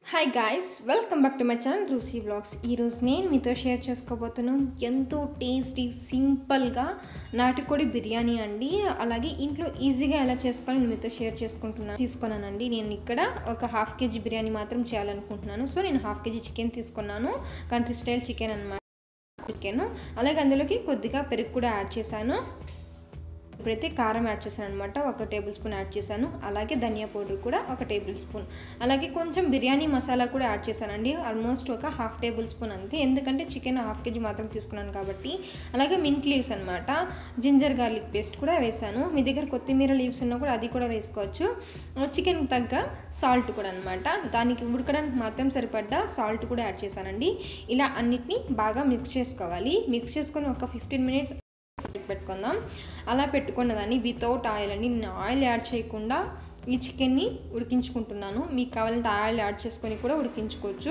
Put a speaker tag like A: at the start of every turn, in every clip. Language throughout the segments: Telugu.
A: hi guys welcome back to my channel Rusi vlogs ఈరోజు నేను మీతో షేర్ చేసుకోబోతున్నాను ఎంతో టేస్టీ సింపుల్గా నాటుకోడి బిర్యానీ అండి అలాగే ఇంట్లో ఈజీగా ఎలా చేసుకోవాలో నేను మీతో షేర్ చేసుకుంటున్నాను తీసుకున్నానండి నేను ఇక్కడ ఒక హాఫ్ కేజీ బిర్యానీ మాత్రం చేయాలనుకుంటున్నాను సో నేను హాఫ్ కేజీ చికెన్ తీసుకున్నాను కంట్రీ స్టైల్ చికెన్ అనమాట చికెన్ అలాగే అందులోకి కొద్దిగా పెరుగు కూడా యాడ్ చేశాను ఇప్పుడైతే కారం యాడ్ చేశాను అనమాట ఒక టేబుల్ స్పూన్ యాడ్ చేశాను అలాగే ధనియా పౌడర్ కూడా ఒక టేబుల్ స్పూన్ అలాగే కొంచెం బిర్యానీ మసాలా కూడా యాడ్ చేశానండి ఆల్మోస్ట్ ఒక హాఫ్ టేబుల్ స్పూన్ అంతే ఎందుకంటే చికెన్ హాఫ్ కేజీ మాత్రం తీసుకున్నాను కాబట్టి అలాగే మింట్ లీవ్స్ అనమాట జింజర్ గార్లిక్ పేస్ట్ కూడా వేసాను మీ దగ్గర కొత్తిమీర లీవ్స్ ఉన్నా కూడా అది కూడా వేసుకోవచ్చు చికెన్ తగ్గ సాల్ట్ కూడా అనమాట దానికి ఉడకడానికి మాత్రం సరిపడ్డ సాల్ట్ కూడా యాడ్ చేశానండి ఇలా అన్నిటినీ బాగా మిక్స్ చేసుకోవాలి మిక్స్ చేసుకొని ఒక ఫిఫ్టీన్ మినిట్స్ పెట్టుకుందాం అలా పెట్టుకున్న దాన్ని వితౌట్ ఆయిల్ అండి నేను ఆయిల్ యాడ్ చేయకుండా ఈ చికెన్ని ఉడికించుకుంటున్నాను మీకు కావాలంటే ఆయిల్ యాడ్ చేసుకొని కూడా ఉడికించుకోవచ్చు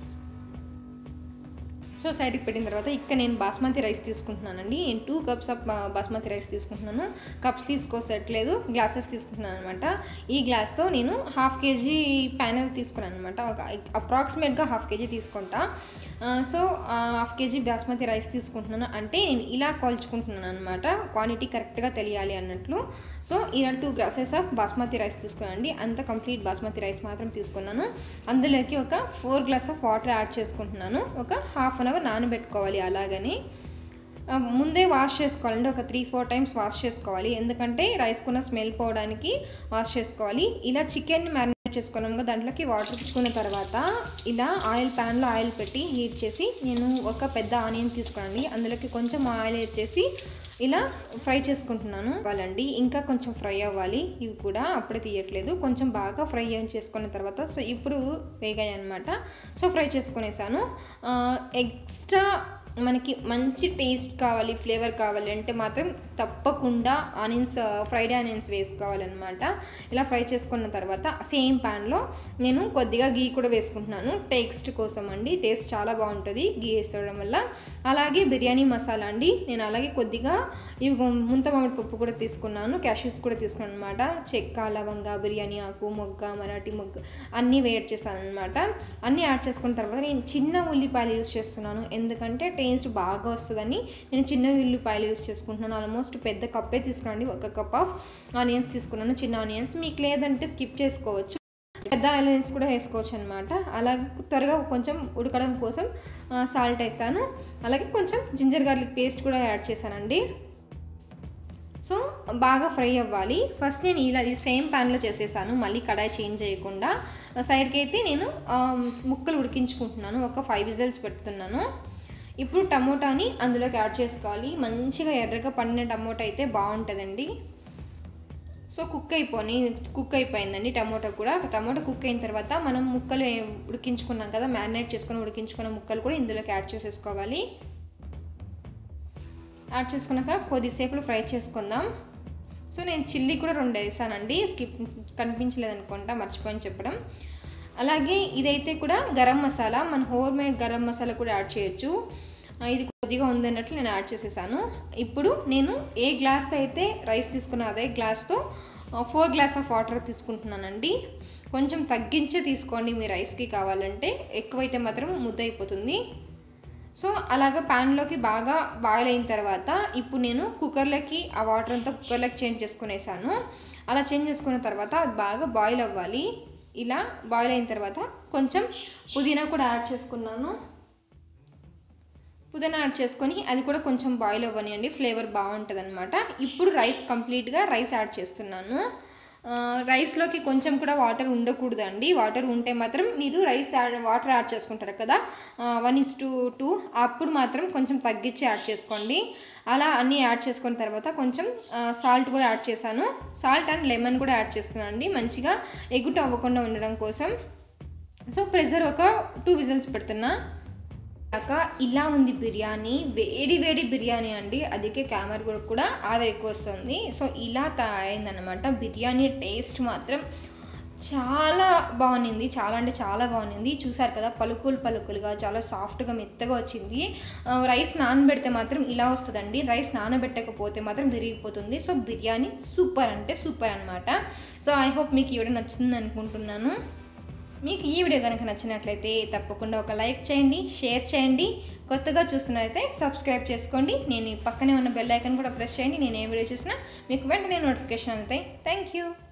A: సో సైడ్కి పెట్టిన తర్వాత ఇక్కడ నేను బాస్మతి రైస్ తీసుకుంటున్నానండి నేను two cups of basmati rice తీసుకుంటున్నాను కప్స్ తీసుకోసట్లేదు గ్లాసెస్ తీసుకుంటున్నాను అనమాట ఈ గ్లాస్తో నేను హాఫ్ కేజీ ప్యానల్ తీసుకున్నాను అనమాట ఒక అప్రాక్సిమేట్గా హాఫ్ కేజీ తీసుకుంటా so half KG basmati rice తీసుకుంటున్నాను అంటే నేను ఇలా కొలుచుకుంటున్నాను అనమాట క్వాంటిటీ కరెక్ట్గా తెలియాలి అన్నట్లు సో ఇలా two glasses of basmati rice తీసుకున్నానండి అంత కంప్లీట్ బాస్మతి రైస్ మాత్రం తీసుకున్నాను అందులోకి ఒక four glass of water add చేసుకుంటున్నాను ఒక హాఫ్ అన్ అవర్ నానబెట్టుకోవాలి అలాగని ముందే వాష్ చేసుకోవాలండి ఒక త్రీ ఫోర్ టైమ్స్ వాష్ చేసుకోవాలి ఎందుకంటే రైస్ కున్న స్మెల్ పోవడానికి వాష్ చేసుకోవాలి ఇలా చికెన్ని మ్యారినేట్ చేసుకున్నాం కదా దాంట్లోకి వాటర్ తీసుకున్న తర్వాత ఇలా ఆయిల్ ప్యాన్లో ఆయిల్ పెట్టి హీట్ చేసి నేను ఒక పెద్ద ఆనియన్ తీసుకోండి అందులోకి కొంచెం ఆయిల్ వేసేసి ఇలా ఫ్రై చేసుకుంటున్నాను వాళ్ళండి ఇంకా కొంచెం ఫ్రై అవ్వాలి ఇవి కూడా అప్పుడే తీయట్లేదు కొంచెం బాగా ఫ్రై చేసుకున్న తర్వాత సో ఇప్పుడు వేగాయి అనమాట సో ఫ్రై చేసుకునేసాను ఎక్స్ట్రా మనకి మంచి టేస్ట్ కావాలి ఫ్లేవర్ కావాలి అంటే మాత్రం తప్పకుండా ఆనియన్స్ ఫ్రైడ్ ఆనియన్స్ వేసుకోవాలన్నమాట ఇలా ఫ్రై చేసుకున్న తర్వాత సేమ్ ప్యాన్లో నేను కొద్దిగా గీ కూడా వేసుకుంటున్నాను టేస్ట్ కోసం అండి టేస్ట్ చాలా బాగుంటుంది గీ వేసుకోవడం వల్ల అలాగే బిర్యానీ మసాలా అండి నేను అలాగే కొద్దిగా ఇవి ముంత మామిడి పప్పు కూడా తీసుకున్నాను క్యాష్యూస్ కూడా తీసుకున్నాను అనమాట చెక్క లవంగ బిర్యానీ ఆకు మొగ్గ మరాఠీ మొగ్గ అన్నీ వేడ్ చేశాను అనమాట అన్నీ యాడ్ చేసుకున్న తర్వాత నేను చిన్న ఉల్లిపాయలు యూస్ చేస్తున్నాను ఎందుకంటే టేస్ట్ బాగా వస్తుందని నేను చిన్న ఉల్లిపాయలు యూస్ చేసుకుంటున్నాను ఆల్మోస్ట్ పెద్ద కప్పే తీసుకున్నాండి ఒక కప్ ఆఫ్ ఆనియన్స్ తీసుకున్నాను చిన్న ఆనియన్స్ మీకు లేదంటే స్కిప్ చేసుకోవచ్చు పెద్ద ఆనియన్స్ కూడా వేసుకోవచ్చు అనమాట అలాగే త్వరగా కొంచెం ఉడకడం కోసం సాల్ట్ వేసాను అలాగే కొంచెం జింజర్ గార్లిక్ పేస్ట్ కూడా యాడ్ చేశానండి సో బాగా ఫ్రై అవ్వాలి ఫస్ట్ నేను ఇలా సేమ్ ప్యాన్లో చేసేసాను మళ్ళీ కడాయి చేంజ్ చేయకుండా సైడ్కి అయితే నేను ముక్కలు ఉడికించుకుంటున్నాను ఒక ఫైవ్ విజిల్స్ పెడుతున్నాను ఇప్పుడు టమోటాని అందులోకి యాడ్ చేసుకోవాలి మంచిగా ఎర్రగా పండిన టమోటా అయితే బాగుంటుందండి సో కుక్ అయిపోయి కుక్ అయిపోయిందండి టమోటా కూడా టమోటా కుక్ అయిన తర్వాత మనం ముక్కలు ఉడికించుకున్నాం కదా మ్యారినేట్ చేసుకొని ఉడికించుకున్న ముక్కలు కూడా ఇందులోకి యాడ్ చేసేసుకోవాలి యాడ్ చేసుకున్నాక కొద్దిసేపు ఫ్రై చేసుకుందాం సో నేను చిల్లీ కూడా రెండు వేసానండి స్కిప్ కనిపించలేదు అనుకుంటా మర్చిపోయి చెప్పడం అలాగే ఇదైతే కూడా గరం మసాలా మన హోమ్ మేడ్ గరం మసాలా కూడా యాడ్ చేయొచ్చు ఇది కొద్దిగా ఉందన్నట్లు నేను యాడ్ చేసేసాను ఇప్పుడు నేను ఏ గ్లాస్తో అయితే రైస్ తీసుకున్న అదే గ్లాస్తో ఫోర్ గ్లాస్ ఆఫ్ వాటర్ తీసుకుంటున్నానండి కొంచెం తగ్గించే తీసుకోండి మీ రైస్కి కావాలంటే ఎక్కువైతే మాత్రం ముద్ద అయిపోతుంది సో అలాగ ప్యాన్లోకి బాగా బాయిల్ అయిన తర్వాత ఇప్పుడు నేను కుక్కర్లోకి ఆ వాటర్ అంతా కుక్కర్లోకి చేంజ్ చేసుకునేసాను అలా చేంజ్ చేసుకున్న తర్వాత అది బాగా బాయిల్ అవ్వాలి ఇలా బాయిల్ అయిన తర్వాత కొంచెం పుదీనా కూడా యాడ్ చేసుకున్నాను పుదీనా యాడ్ చేసుకొని అది కూడా కొంచెం బాయిల్ అవ్వనియండి ఫ్లేవర్ బాగుంటుంది అనమాట ఇప్పుడు రైస్ కంప్లీట్గా రైస్ యాడ్ చేస్తున్నాను రైస్లోకి కొంచెం కూడా వాటర్ ఉండకూడదు అండి వాటర్ ఉంటే మాత్రం మీరు రైస్ యాడ్ వాటర్ యాడ్ చేసుకుంటారు కదా వన్ ఇస్ టు టూ అప్పుడు మాత్రం కొంచెం తగ్గించి యాడ్ చేసుకోండి అలా అన్నీ యాడ్ చేసుకున్న తర్వాత కొంచెం సాల్ట్ కూడా యాడ్ చేశాను సాల్ట్ అండ్ లెమన్ కూడా యాడ్ చేస్తున్నాను అండి మంచిగా ఎగుట అవ్వకుండా ఉండడం కోసం సో ప్రెషర్ ఒక టూ విజిల్స్ పెడుతున్నా కాక ఇలా ఉంది బిర్యానీ వేడి వేడి బిర్యానీ అండి అందుకే కెమెరా కూడా ఆవిరి ఎక్కువ వస్తుంది సో ఇలా అయిందనమాట బిర్యానీ టేస్ట్ మాత్రం చాలా బాగుంది చాలా అంటే చాలా బాగుంది చూసారు కదా పలుకులు పలుకులుగా చాలా సాఫ్ట్గా మెత్తగా వచ్చింది రైస్ నానబెడితే మాత్రం ఇలా వస్తుందండి రైస్ నానబెట్టకపోతే మాత్రం విరిగిపోతుంది సో బిర్యానీ సూపర్ అంటే సూపర్ అనమాట సో ఐ హోప్ మీకు ఈ వీడియో నచ్చుతుంది అనుకుంటున్నాను మీకు ఈ వీడియో కనుక నచ్చినట్లయితే తప్పకుండా ఒక లైక్ చేయండి షేర్ చేయండి కొత్తగా చూస్తున్నట్లయితే సబ్స్క్రైబ్ చేసుకోండి నేను ఈ పక్కనే ఉన్న బెల్ ఐకాన్ కూడా ప్రెస్ చేయండి నేను ఏ వీడియో చూసినా మీకు వెంటనే నోటిఫికేషన్ అందుతాయి థ్యాంక్ యూ